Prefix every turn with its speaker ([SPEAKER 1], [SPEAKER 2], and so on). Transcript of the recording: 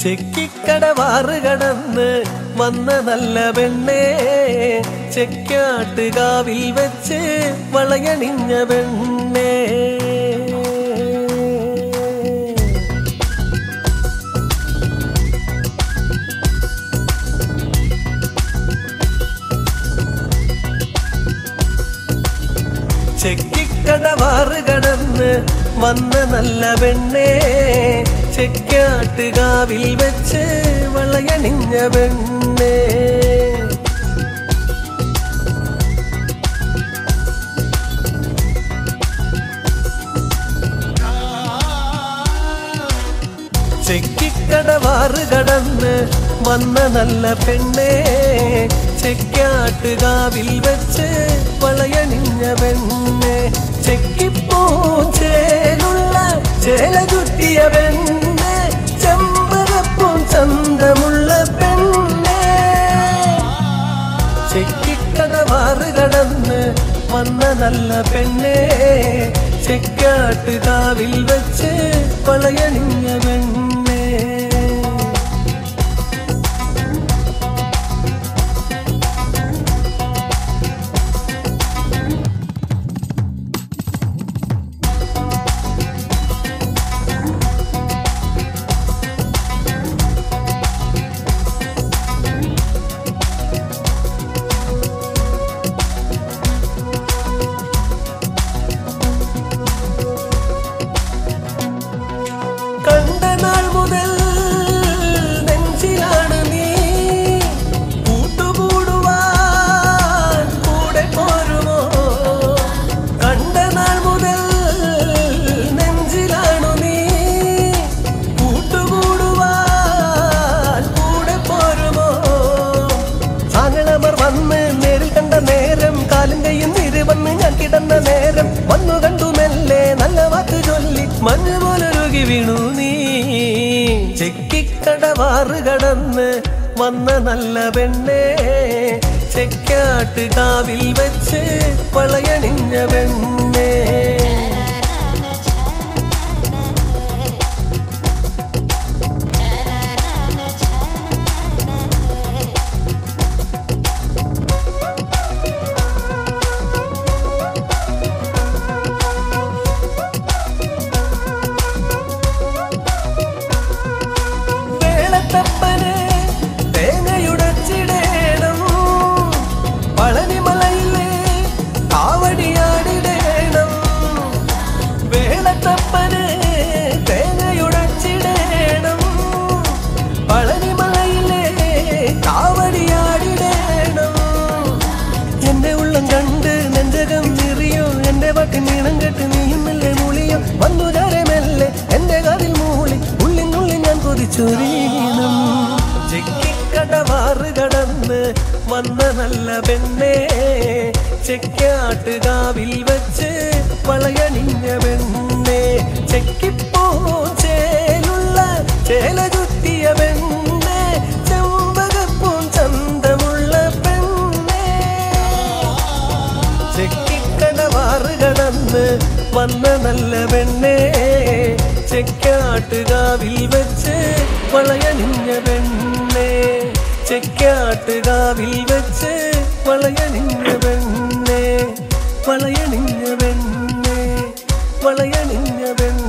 [SPEAKER 1] ചെക്കിക്കടവാറ് കടന്ന് വന്ന നല്ല പെണ്ണേ ചെക്കാട്ടുകാവിൽ വെച്ച് വളയണിഞ്ഞ പെണ്ണേ ചെക്കിക്കടവാറ് കടന്ന് വന്ന നല്ല പെണ്ണേ ചെക്കാട്ടുകാവിൽ വെച്ച് വളയണിഞ്ഞ പെണ്ണേ ചെക്കിക്കടവാറ് കടന്ന് വന്ന നല്ല പെണ്ണേ ചെക്കാട്ടുകാവിൽ വെച്ച് വളയണിഞ്ഞ പെണ്ണെ ചെക്കിപ്പൂ ചേലുള്ള ചേല ചുറ്റിയ പെണ്ണെ ചെമ്പകപ്പും ചന്തമുള്ള പെണ്ണെ ചെക്കിക്കടവാറ് കടന്ന് വന്ന നല്ല പെണ്ണെ ചെക്കാട്ടുകാവിൽ വെച്ച് വളയണിഞ്ഞ പെണ്ണെ കണ്ട നാൾ മുതൽ നെഞ്ചിലാണ് നീ കൂട്ടുകൂടുവാൻ കൂടെ പോരുമോ കണ്ട നാൾ മുതൽ നെഞ്ചിലാണു നീ കൂട്ടുകൂടുവാൻ കൂടെ പോരുമോ ആങ്ങളമർ വന്ന് നേരിൽ കണ്ട നേരം കാലിന്റെയും നിര് വന്ന് ഞാൻ കിടന്ന നേരം വന്നു കണ്ടു മെല്ലെ നല്ല വാക്ക് ചൊല്ലി മഞ്ഞ് പോലൊരുകി വീണു നീ ചെക്കിക്കടവാറ് കടന്ന് വന്ന നല്ല പെണ്ണേ ചെക്കാട്ട് കാവിൽ വെച്ച് വളയണിഞ്ഞ പെണ്ണേ വേളത്തപ്പന് തേങ്ങയുടച്ചിടേണം പളനിമലയിലെ കാവടിയാടിടേണം വേളത്തപ്പന് തേങ്ങയുടച്ചിടേണം പളനിമലയിലെ കാവടിയാടിടേണം എന്റെ ഉള്ളം കണ്ട് നെഞ്ചകം നിറിയോ എന്റെ വാക്ക് നീളം കെട്ട് നീയുമില്ലേ മൂളിയോ വന്നു ചാരെ മെല്ലെ എന്റെ കാതിൽ മൂളി ഉള്ളിനുള്ളിൽ ഞാൻ കൊതിച്ചൊരീണം ചെക്കിക്കടവാറ് കടന്ന് വന്ന നല്ല പെണ്ണേ ചെക്കാട്ടുകാവിൽ വെച്ച് വളയണിഞ്ഞ പെണ്ണേ ചെക്കിപ്പോ ചേലുള്ള ചേല ചുറ്റിയ പെണ്ണേ ചെമ്പകപ്പൂം ചന്തമുള്ള പെണ്ണേ ചെക്കിക്കടവാറ് കടന്ന് വന്ന നല്ല പെണ്ണേ ചെക്കാട്ടുകാവിൽ വെച്ച് വളയണിഞ്ഞ പെണ്ണേ ചെക്കാട്ടുകാവിൽ വെച്ച് വളയണിഞ്ഞ പെണ്ണേ വളയണിഞ്ഞ പെണ്ണേ വളയണിഞ്ഞ പെണ്ണേ